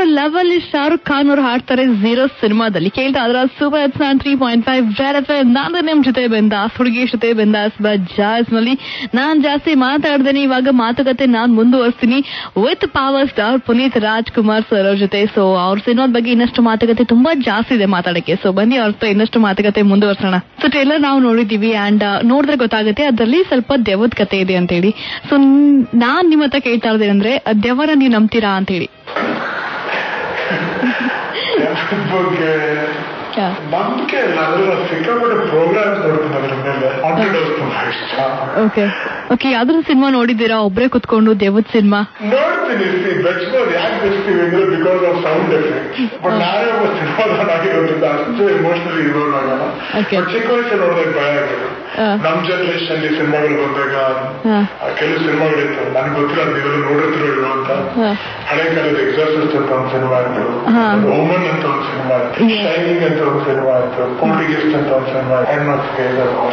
Level Shahrukh Khan ಅವರು ಹಾಡ್ತಾರೆ zero ಸಿನಿಮಾದಲ್ಲಿ ಕೇಳ್ತಾ ಅದ್ರ ಸೂಪರ್ ಇಟ್ಸ್ ನಾನ್ ತ್ರೀ ಪಾಯಿಂಟ್ ಫೈವ್ ವೇರ್ ಎಫ್ ನಾನು ನಿಮ್ ಜೊತೆ ಬೆಂದಾಸ್ ಹುಡುಗಿ ಜೊತೆ ಬೆಂದಾಸ್ ಜಾಸ್ ನಲ್ಲಿ ನಾನ್ ಜಾಸ್ತಿ ಮಾತಾಡ್ದೇನೆ ಇವಾಗ ಮಾತುಕತೆ ನಾನ್ ಮುಂದುವರಿಸ್ತೀನಿ with power star Puneeth Rajkumar sir ಅವ್ರ ಜೊತೆ ಸೊ ಅವ್ರ ಸಿನಿಮಾದ ಬಗ್ಗೆ ಇನ್ನಷ್ಟು ಮಾತುಕತೆ ತುಂಬಾ ಜಾಸ್ತಿ ಇದೆ ಮಾತಾಡಕ್ಕೆ ಸೊ ಬನ್ನಿ ಅವ್ರ ಹತ್ರ ಇನ್ನಷ್ಟು ಮಾತುಕತೆ ಮುಂದುವರ್ಸೋಣ ಸೊ ಟ್ರೇಲರ್ ನಾವು ನೋಡಿದೀವಿ ಅಂಡ್ ನೋಡಿದ್ರೆ ಗೊತ್ತಾಗುತ್ತೆ ಅದರಲ್ಲಿ ಸ್ವಲ್ಪ ದೆವ್ವದ ಕತೆ ಇದೆ ಅಂತ ಹೇಳಿ ಸೊ ನಾನ್ ನಿಮ್ಮ ಹತ್ರ ಕೇಳ್ತಾ ಇದ್ದೇನೆ ಅಂದ್ರೆ ದೆವ್ವನ ನೀವು ನಂಬ್ತೀರಾ ಅಂತ ಹೇಳಿ ಬಗ್ಗೆ ನಂಬಿಕೆ ಇಲ್ಲ ಅಂದ್ರೆ ನಾನು ಸಿಕ್ಕಾಪಟ್ಟೆ ಪ್ರೋಗ್ರಾಮ್ಸ್ ನೋಡ್ತೀನಿ ಅದ್ರ ಮೇಲೆ ಹಾಂಟೆಡ್ ಹೌಸ್ ತುಂಬಾ ಇಷ್ಟ ಓಕೆ ಓಕೆ ಯಾವ್ದಾದ್ರು ಸಿನಿಮಾ ನೋಡಿದ್ದೀರಾ ಒಬ್ರೇ ಕುತ್ಕೊಂಡು ದೆವ್ವದ ಸಿನಿಮಾ ನೋಡ್ತೀನಿ ಬೆಚ್ಬೋದು ಯಾಕೆ ಬೆಚ್ತೀವಿ ಅಂದ್ರೆ because of sound effect but ನಾನೇ ಒಬ್ಬ ಸಿನಿಮಾದವನಾಗಿರೋದ್ರಿಂದ ಅಷ್ಟು ಎಮೋಷನಲಿ ಇನ್ವಾಲ್ವ್ ಆಗಲ್ಲ Okay. ಬಟ್ ಚಿಕ್ಕ ವಯಸ್ಸಲ್ಲಿ ನೋಡಿದಾಗ ಭಯ ಆಗಿದೆ ಹಾ. ನಮ್ ಜನರೇಷನ್ ಅಲ್ಲಿ ಸಿನಿಮಾಗಳು ಬಂದಾಗ ಹಾ. ಆ, ಕೆಲವು ಸಿನಿಮಾಗಳಿತ್ತು ನನಗೆ ಗೊತ್ತಿಲ್ಲ ನೀವೆಲ್ಲ ನೋಡಿರ್ತಿರೋ ಇಲ್ವೋ ಅಂತ ಹಾ. ಹಳೆ ಕಾಲದ ಎಕ್ಸಾಸಿಸ್ಟ್ ಅಂತ ಒಂದು ಸಿನಿಮಾ ಇತ್ತು ಹಾ. ಓಮನ್ ಅಂತ ಒಂದು ಸಿನಿಮಾ ಇತ್ತು Yeah. ಶೈನಿಂಗ್ ಅಂತ ಒಂದು ಸಿನಿಮಾ ಇತ್ತು ಪೋರ್ಟುಗೀಸ್ ಅಂತ ಒಂದು ಸಿನಿಮಾ ಹೆಣ್ಮಕ್ಳಿಗೆ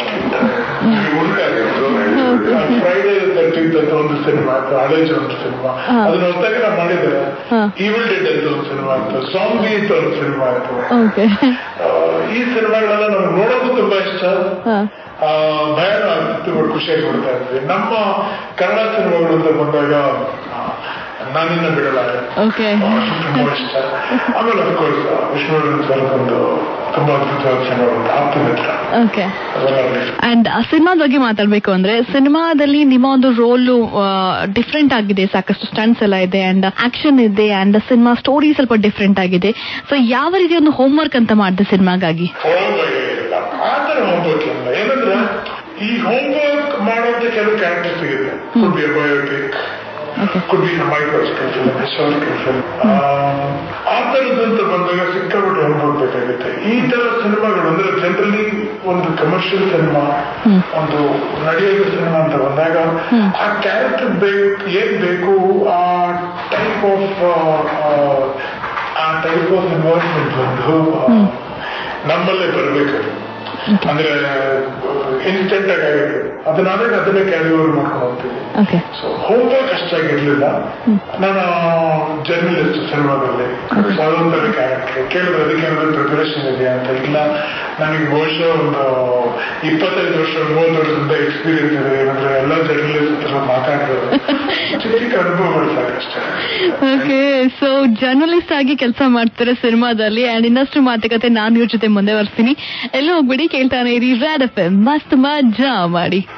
ಫ್ರೈಡೇ ತರ್ಟೀನ್ತ್ ಅಂತ ಒಂದು ಸಿನಿಮಾ ಇತ್ತು ಹಳೇಜ್ ಒಂದು ಸಿನಿಮಾ ಹಾ. ಅದನ್ನ ಹೊತ್ತಾಗ ನಾವು ಮಾಡಿದ್ದೇವೆ ಹಾ. ಈವಿಲ್ ಡೆಡ್ ಅಂತ ಒಂದು ಸಿನಿಮಾ ಇತ್ತು ಸಾಂಬಿ ಅಂತ ಒಂದು ಸಿನಿಮಾ ಇತ್ತು ಓಕೆ ಆ, ಈ ಸಿನಿಮಾಗಳೆಲ್ಲ ನಮ್ಗೆ ನೋಡೋದು ತುಂಬಾ ಇಷ್ಟ ಆ, ಭಯನೂ ಆಗ್ತಿತ್ತು ಬಟ್ ಖುಷಿಯಾಗಿ ಕೊಡ್ತಾ ಇದ್ವಿ ನಮ್ಮ ಕನ್ನಡ ಸಿನಿಮಾಗಳು ಅಂತ ಬಂದಾಗ ಆ, ನಾನಿನ್ನ ಬಿಡಲಾರೆ ಓಕೆ ತುಂಬಾ ಇಷ್ಟ ಆಮೇಲೆ ಅಫ್ಕೋರ್ಸ್ ವಿಷ್ಣುವರ್ಧನ್ ಸರ್ ಒಂದು ತುಂಬಾ ಅದ್ಭುತವಾದ ಸಿನಿಮಾ ಬಂತು ಆಪ್ತಮಿತ್ರ ಓಕೆ ಅದೆಲ್ಲ ಇಷ್ಟ. ಅಂಡ್ ಸಿನಿಮಾದ ಬಗ್ಗೆ ಮಾತಾಡ್ಬೇಕು ಅಂದ್ರೆ ಸಿನಿಮಾದಲ್ಲಿ ನಿಮ್ಮ ಒಂದು ರೋಲ್ ಡಿಫ್ರೆಂಟ್ ಆಗಿದೆ ಸಾಕಷ್ಟು ಸ್ಟಂಟ್ಸ್ ಎಲ್ಲ ಇದೆ ಅಂಡ್ ಆಕ್ಷನ್ ಇದೆ ಅಂಡ್ ಸಿನಿಮಾ ಸ್ಟೋರಿ ಸ್ವಲ್ಪ ಡಿಫ್ರೆಂಟ್ ಆಗಿದೆ ಸೊ ಯಾವ ರೀತಿ ಒಂದು ಹೋಮ್ ವರ್ಕ್ ಅಂತ ಮಾಡಿದೆ ಸಿನಿಮಾಗಾಗಿ ಹೋಮ್ವರ್ಕ್ ಇಲ್ಲ ಆ ತರ ಹೋಮ್ವರ್ಕ್ ಇಲ್ಲ ಏನಂದ್ರೆ ಈ ಹೋಮ್ವರ್ಕ್ ಮಾಡೋಂತ ಕೆಲವು ಕ್ಯಾರೆಕ್ಟರ್ ಸಿಗುತ್ತೆ could be biotic okay could be microscope film historical film ಆ ಥರದಂತ ಬಂದಾಗ ಸಿಕ್ಕಾಪಟ್ಟೆ ಹೋಮ್ವರ್ಕ್ ಬೇಕಾಗುತ್ತೆ ಈ ತರ ಸಿನಿಮಾಗಳು ಅಂದ್ರೆ ಜನರಲಿ ಒಂದು ಕಮರ್ಷಿಯಲ್ ಸಿನಿಮಾ ಹ್ಮ್. ಒಂದು ನಡೆಯೋದು ಸಿನಿಮಾ ಅಂತ ಬಂದಾಗ ಹ್ಮ್. ಆ ಕ್ಯಾರೆಕ್ಟರ್ ಬೇಕು ಏನ್ ಬೇಕು ಆ ಟೈಪ್ ಆಫ್ ಆ ಟೈಪ್ ಆಫ್ ಇನ್ವಾಲ್ವ್ಮೆಂಟ್ ಬಂದು ಆ, ಹ್ಮ್. ನಮ್ಮಲ್ಲೇ ಬರಬೇಕು ಅಂದ್ರೆ ಇನ್ಸ್ಟೆಂಟ್ ಆಗಿ ಆಗುತ್ತೆ ಅದನ್ನಾದಾಗ ಅದನ್ನೇ ಕ್ಯಾರಿ ಓವರ್ ಮಾಡ್ಕೊಂಡು ಹೋಗ್ತೀವಿ ಓಕೆ ಸೊ ಹೋಮ್ವರ್ಕ್ ಅಷ್ಟಾಗಿರ್ಲಿಲ್ಲ ನಾನು ಜರ್ನಲಿಸ್ಟ್ ಸಿನಿಮಾದಲ್ಲಿ ಅದೊಂಥರ ಕ್ಯಾರೆಕ್ಟರ್ ಕೇಳಿದ್ರೆ ಅದಕ್ಕೆ ಏನಾದ್ರು ಪ್ರಿಪರೇಷನ್ ಇದೆಯಾ ಅಂತ ಇಲ್ಲ ನನಗೆ ಬಹುಶಃ ಒಂದು ಇಪ್ಪತ್ತೈದು ವರ್ಷ ಮೂವತ್ತು ವರ್ಷದಿಂದ ಎಕ್ಸ್ಪೀರಿಯನ್ಸ್ ಇದೆ ಏನಂದ್ರೆ ಎಲ್ಲ ಜರ್ನಲಿಸ್ಟ್ ಹತ್ರ ಮಾತಾಡಿರೋದು ಚಿಕ್ಕ ಚಿಕ್ಕ ಅನುಭವಗಳು ಸಾಕಷ್ಟೇ ಓಕೆ ಸೊ ಜರ್ನಲಿಸ್ಟ್ ಆಗಿ ಕೆಲಸ ಮಾಡ್ತಾರೆ ಸಿನಿಮಾದಲ್ಲಿ ಅಂಡ್ ಇನ್ನಷ್ಟು ಮಾತುಕತೆ ನಾನು ಇವ್ರ ಜೊತೆ ಮುಂದೆ ಬರ್ತೀನಿ ಎಲ್ಲೂ ಹೋಗ್ಬಿಡಿ ಕೇಳ್ತಾನೆ ಇರಿ ರ್ಯಾಡ್ ಎಫ್ ಎಂ ಮಸ್ತ್ ಮಜಾ ಮಾಡಿ